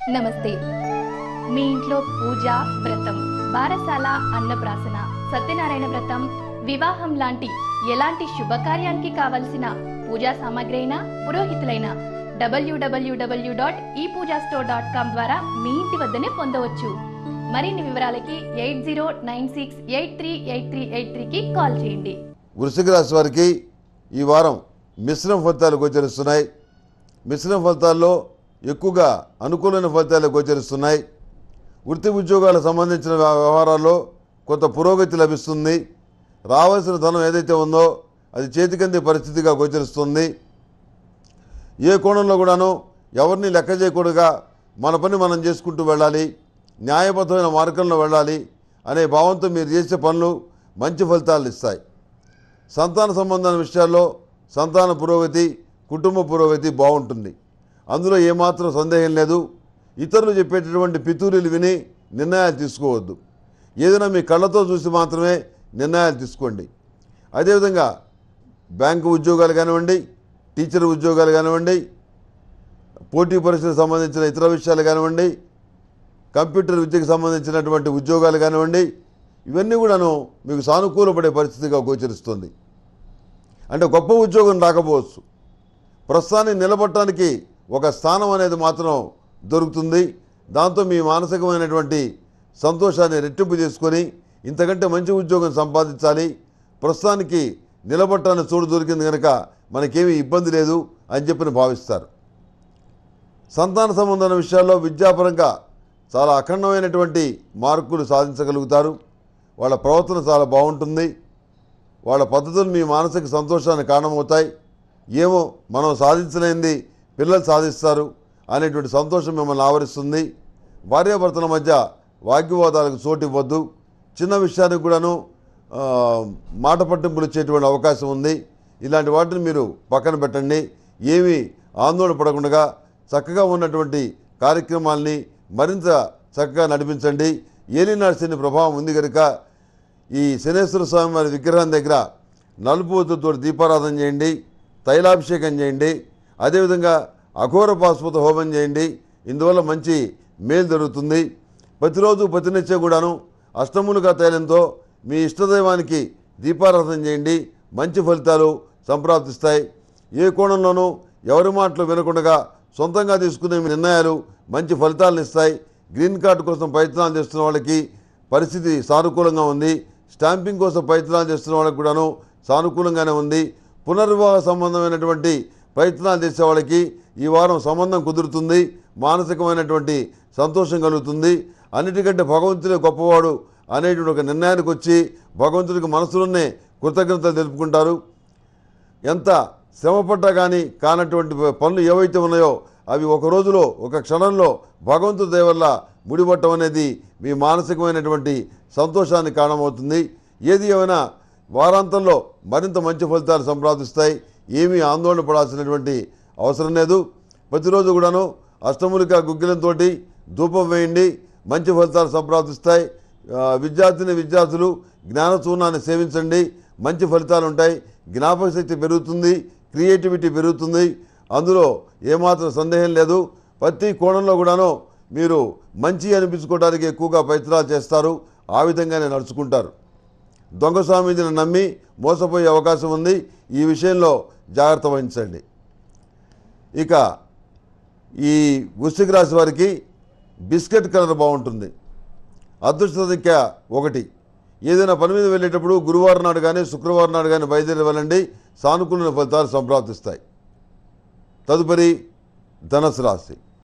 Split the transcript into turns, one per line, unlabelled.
నమస్తే మీ ఇంట్లో పూజ వ్రతం బారసాల అన్నప్రాసన సత్యనారాయణ వ్రతం వివాహం లాంటి ఎలాంటి శుభకార్యానికి కావలసిన పూజా సామాగ్రి అయినా పురోహితులైన డబ్ల్యూడబ్ల్యూడబ్ల్యూ డాట్ ఈ పూజా స్టోర్ డాట్ కామ్ ద్వారా మీ ఇంటి వద్దనే పొందవచ్చు మరిన్ని వివరాలకి eight zero nine six eight three eight three eight త్రీకి కాల్ చేయండి
వృశ్చిక రాశి వారికి ఈ వారం మిశ్రమ ఫలితాలు గోచరిస్తున్నాయి మిశ్రమ ఫలితాల్లో ఎక్కువగా అనుకూలమైన ఫలితాలు గోచరిస్తున్నాయి వృత్తి ఉద్యోగాలకు సంబంధించిన వ్యవ- వ్యవహారాల్లో కొంత పురోగతి లభిస్తుంది రావాల్సిన ధనం ఏదైతే ఉందో అది చేతికందే పరిస్థితిగా గోచరిస్తుంది ఏ కోణంలో కూడాను ఎవరిని లెక్క చేయకూడగా మన పని మనం చేసుకుంటూ వెళ్ళాలి న్యాయబద్ధమైన మార్గంలో వెళ్ళాలి అనే భావంతో మీరు చేసే పనులు మంచి ఫలితాలు ఇస్తాయి సంతాన సంబంధాల విషయాల్లో సంతాన పురోగతి కుటుంబ పురోగతి బాగుంటుంది అందులో ఏమాత్రం సందేహం లేదు ఇతరులు చెప్పేటటువంటి పితూరీలు విని నిర్ణయాలు తీసుకోవద్దు ఏదైనా మీ కళ్ళతో చూసి మాత్రమే నిర్ణయాలు తీసుకోండి అదేవిధంగా బ్యాంకు ఉద్యోగాలు కానివ్వండి టీచర్ ఉద్యోగాలు కానివ్వండి పోటీ పరీక్షలకు సంబంధించిన ఇతర విషయాలు కానివ్వండి కంప్యూటర్ విద్యకు సంబంధించినటువంటి ఉద్యోగాలు కానివ్వండి ఇవన్నీ కూడాను మీకు సానుకూలపడే పరిస్థితిగా గోచరిస్తుంది అంటే గొప్ప ఉద్యోగం రాకపోవచ్చు ప్రస్తుతానికి నిలబడటానికి ఒక స్థానం అనేది మాత్రం దొరుకుతుంది దాంతో మీ మానసికమైనటువంటి సంతోషాన్ని రెట్టింపు చేసుకొని ఇంతకంటే మంచి ఉద్యోగం సంపాదించాలి ప్రస్తుతానికి నిలబడటానికి చోటు దొరికింది కనుక మనకేమీ ఇబ్బంది లేదు అని చెప్పి భావిస్తారు సంతాన సంబంధమైన విషయాల్లో విద్యాపరంగా చాలా అఖండమైనటువంటి మార్కులు సాధించగలుగుతారు వాళ్ళ ప్రవర్తన చాలా బాగుంటుంది వాళ్ళ పద్ధతులు మీ మానసిక సంతోషానికి కారణమవుతాయి ఏమో మనం సాధించలేనిది పిల్లలు సాధిస్తారు అనేటువంటి సంతోషం మిమ్మల్ని ఆవరిస్తుంది భార్యాభర్తల మధ్య వాగ్వివాదాలకు చోటు ఇవ్వద్దు చిన్న విషయానికి కూడాను ఆ, మాట పట్టింపులు ఇచ్చేటువంటి అవకాశం ఉంది ఇలాంటి వాటిని మీరు పక్కన పెట్టండి ఏమీ ఆందోళన పడకుండా చక్కగా ఉన్నటువంటి కార్యక్రమాల్ని మరింత చక్కగా నడిపించండి ఏలినాడు శని ప్రభావం ఉంది కనుక ఈ శనేశ్వర స్వామి వారి విగ్రహం దగ్గర నలుపు ఒత్తుతో దీపారాధన చేయండి తైలాభిషేకం చేయండి అదేవిధంగా అఘోర పాశుపత హోమం చేయండి ఇందువల్ల మంచి మేలు జరుగుతుంది ప్రతిరోజు ప్రతినిత్యం కూడాను అష్టములుగా తైలంతో మీ ఇష్టదైవానికి దీపారాధన చేయండి మంచి ఫలితాలు సంప్రాప్తిస్తాయి ఏ కోణంలోనూ ఎవరి మాటలు వినకుండా సొంతంగా తీసుకునే మీ నిర్ణయాలు మంచి ఫలితాలను ఇస్తాయి గ్రీన్ కార్డు కోసం ప్రయత్నాలు చేస్తున్న వాళ్ళకి పరిస్థితి సానుకూలంగా ఉంది స్టాంపింగ్ కోసం ప్రయత్నాలు చేస్తున్న వాళ్ళకి కూడాను సానుకూలంగానే ఉంది పునర్వివాహ సంబంధమైనటువంటి ప్రయత్నాలు చేసే వాళ్ళకి ఈ వారం సంబంధం కుదురుతుంది మానసికమైనటువంటి సంతోషం కలుగుతుంది అన్నిటికంటే భగవంతుడే గొప్పవాడు అనేటువంటి ఒక నిర్ణయానికి వచ్చి భగవంతుడికి మనసులోనే కృతజ్ఞతలు తెలుపుకుంటారు ఎంత శ్రమపడ్డా కానీ కానటువంటి పనులు ఏవైతే ఉన్నాయో అవి ఒక రోజులో ఒక క్షణంలో భగవంతుడి దయ వల్ల ముడిపట్టం అనేది మీ మానసికమైనటువంటి సంతోషానికి కారణమవుతుంది ఏది ఏమైనా వారాంతంలో మరింత మంచి ఫలితాలు సంప్రాప్తిస్తాయి ఏమీ ఆందోళన పడాల్సినటువంటి అవసరం లేదు ప్రతిరోజు కూడాను అష్టములిక గుగ్గిలంతో ధూపం వేయండి మంచి ఫలితాలు సంప్రాప్తిస్తాయి ఆ, విద్యార్థిని విద్యార్థులు జ్ఞానచూర్ణాన్ని సేవించండి మంచి ఫలితాలు ఉంటాయి జ్ఞాపక శక్తి పెరుగుతుంది క్రియేటివిటీ పెరుగుతుంది అందులో ఏమాత్రం సందేహం లేదు ప్రతి కోణంలో కూడాను మీరు మంచి అనిపించుకోవడానికి ఎక్కువగా ప్రయత్నాలు చేస్తారు ఆ విధంగానే నడుచుకుంటారు దొంగ స్వామీజీని నమ్మి మోసపోయే అవకాశం ఉంది ఈ విషయంలో జాగ్రత్త వహించండి ఇక ఈ వృశ్చిక రాశి వారికి బిస్కెట్ కలర్ బాగుంటుంది అదృష్ట సంఖ్య ఒకటి ఏదైనా పని మీద వెళ్ళేటప్పుడు గురువారం నాడు కానీ శుక్రవారం నాడు కానీ బయలుదేరి వెళ్ళండి సానుకూల ఫలితాలు సంప్రాప్తిస్తాయి తదుపరి ధనస్సు రాశి